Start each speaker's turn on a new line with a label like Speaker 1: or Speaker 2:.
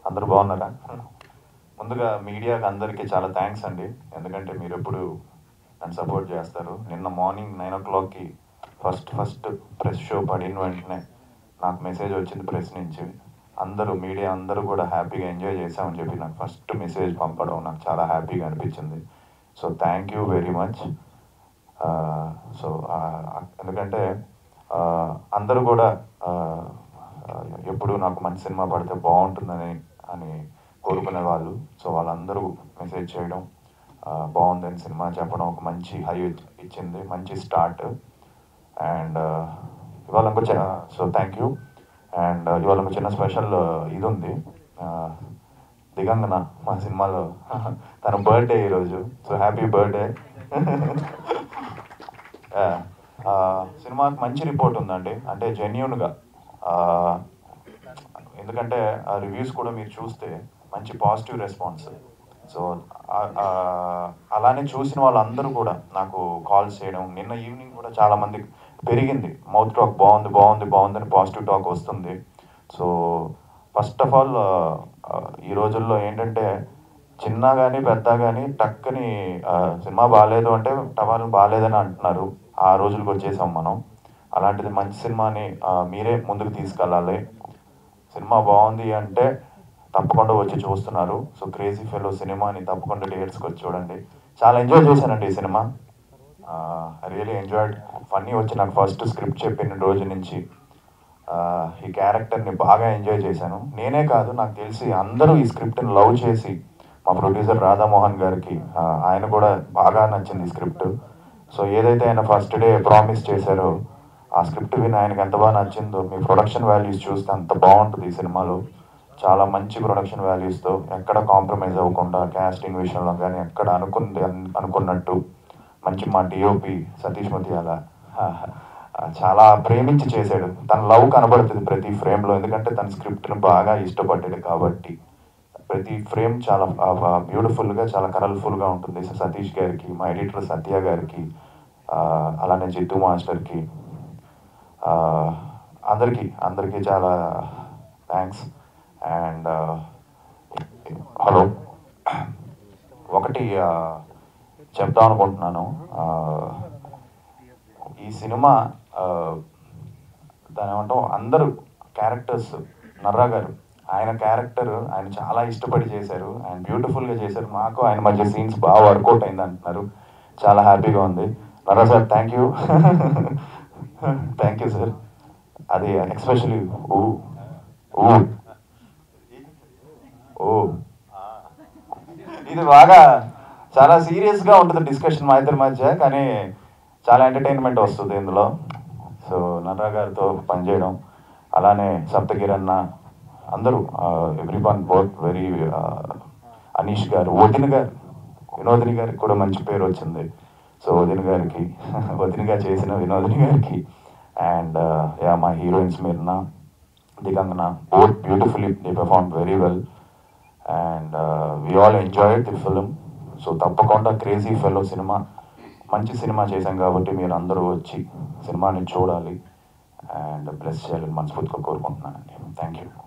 Speaker 1: అందరూ బాగున్నారా ముందుగా మీడియాకి అందరికీ చాలా థ్యాంక్స్ అండి ఎందుకంటే మీరు ఎప్పుడు నన్ను సపోర్ట్ చేస్తారు నిన్న మార్నింగ్ నైన్ ఓ క్లాక్కి ఫస్ట్ ఫస్ట్ ప్రెస్ షో పడిన వెంటనే నాకు మెసేజ్ వచ్చింది ప్రెస్ నుంచి అందరూ మీడియా అందరూ కూడా హ్యాపీగా ఎంజాయ్ చేసామని చెప్పి నాకు ఫస్ట్ మెసేజ్ పంపడం నాకు చాలా హ్యాపీగా అనిపించింది so thank you very much so ఎందుకంటే ఆ, అందరూ కూడా ఆ, ఆ, ఎప్పుడు నాకు మంచి సినిమా పడితే బాగుంటుందని అని కోరుకునే వాళ్ళు సో వాళ్ళందరూ మెసేజ్ చేయడం ఆ, బాగుందని సినిమా చెప్పడం ఒక మంచి హై ఇచ్చింది మంచి స్టార్ట్ అండ్ ఇవాళ ఇంకో సో థ్యాంక్ యూ అండ్ ఇవాళ ఒక చిన్న స్పెషల్ ఇది ఉంది ఆ, దిగంగన మా సినిమాలో తన బర్త్డే ఈరోజు సో హ్యాపీ బర్త్డే సినిమాకి మంచి రిపోర్ట్ ఉందండి అంటే జెన్యున్గా ఎందుకంటే ఆ రివ్యూస్ కూడా మీరు చూస్తే మంచి పాజిటివ్ రెస్పాన్స్ సో అలానే చూసిన వాళ్ళందరూ కూడా నాకు కాల్స్ చేయడం నిన్న ఈవినింగ్ కూడా చాలా మంది పెరిగింది మౌత్ టాక్ బాగుంది బాగుంది బాగుంది అని పాజిటివ్ టాక్ వస్తుంది సో ఫస్ట్ ఆఫ్ ఆల్ ఈ రోజుల్లో ఏంటంటే చిన్న కానీ పెద్ద కానీ టక్కని ఆ, సినిమా బాగాలేదు అంటే టవాలు బాగాలేదని అంటున్నారు ఆ రోజులకు వచ్చేసాం మనం అలాంటిది మంచి సినిమాని ఆ, మీరే ముందుకు తీసుకెళ్ళాలి సినిమా బాగుంది అంటే తప్పకుండా వచ్చి చూస్తున్నారు సో క్రేజీ ఫెలో సినిమాని తప్పకుండా థియేటర్స్కి వచ్చి చూడండి చాలా ఎంజాయ్ చేశానండి ఈ cinema I really enjoyed funny వచ్చి నాకు ఫస్ట్ స్క్రిప్ట్ చెప్పిన రోజు నుంచి ఆ, ఈ క్యారెక్టర్ని బాగా ఎంజాయ్ చేశాను నేనే కాదు నాకు తెలిసి అందరూ ఈ స్క్రిప్ట్ని లవ్ చేసి మా ప్రొడ్యూసర్ రాధామోహన్ గారికి ఆ, ఆయన కూడా బాగా నచ్చింది ఈ స్క్రిప్ట్ సో ఏదైతే ఆయన ఫస్ట్ డే ప్రామిస్ చేశారో ఆ స్క్రిప్ట్ విని ఆయనకి ఎంత బాగా నచ్చిందో మీ ప్రొడక్షన్ వాల్యూస్ చూస్తే అంత బాగుంటుంది ఈ సినిమాలో చాలా మంచి ప్రొడక్షన్ వాల్యూస్తో ఎక్కడ కాంప్రమైజ్ అవ్వకుండా క్యాస్టింగ్ విషయంలో కానీ ఎక్కడ అనుకుంది అన్- అనుకున్నట్టు మంచి మా డిఓపి సతీష్ ముతియాల చాలా ప్రేమించి చేశాడు తన లవ్ కనబడుతుంది ప్రతి ఫ్రేమ్లో ఎందుకంటే తన స్క్రిప్ట్ను బాగా ఇష్టపడ్డాడు కాబట్టి ప్రతి ఫ్రేమ్ చాలా బ్యూటిఫుల్గా చాలా కలర్ఫుల్గా ఉంటుంది సో సతీష్ గారికి మా ఎడిటర్ సత్య గారికి ఆ, అలానే జిత్తు మాస్టర్కి ఆ, అందరికీ అందరికీ చాలా థ్యాంక్స్ అండ్ హలో ఒకటి ఆ, చెప్దాం అనుకుంటున్నాను ఆ, ఈ సినిమా ఆ, దాని ఏమంటాం అందరూ క్యారెక్టర్స్ నర్రా గారు ఆయన క్యారెక్టర్ ఆయన చాలా ఇష్టపడి చేశారు ఆయన బ్యూటిఫుల్గా చేశారు మాకు ఆయన మధ్య సీన్స్ బాగా వర్కౌట్ అయింది అంటున్నారు చాలా హ్యాపీగా ఉంది Narra sir thank you thank you sir అది ఎక్స్పెషలీ ఊ ఊ ఓ ఇది బాగా చాలా సీరియస్గా ఉంటుంది డిస్కషన్ మా ఇద్దరి మధ్య కానీ చాలా ఎంటర్టైన్మెంట్ వస్తుంది ఇందులో సో నర్రా గారితో పనిచేయడం అలానే సప్తగిరి అన్న అందరూ everyone work very Anish garu వదిన గారు వినోదిని గారికి కూడా మంచి పేరు వచ్చింది సో వదిన గారికి వదినగా చేసిన వినోదిని గారికి అండ్ యా మా హీరోయిన్స్ మీరున్న Digangana both beautifully they perform very well and we all enjoyed the film so తప్పకుండా క్రేజీ ఫెలో సినిమా మంచి సినిమా చేశాం కాబట్టి మీరు అందరూ వచ్చి సినిమాని చూడాలి అండ్ బ్లెస్ చేయాలని మనస్ఫూర్తిగా కోరుకుంటున్నానండి థ్యాంక్ యూ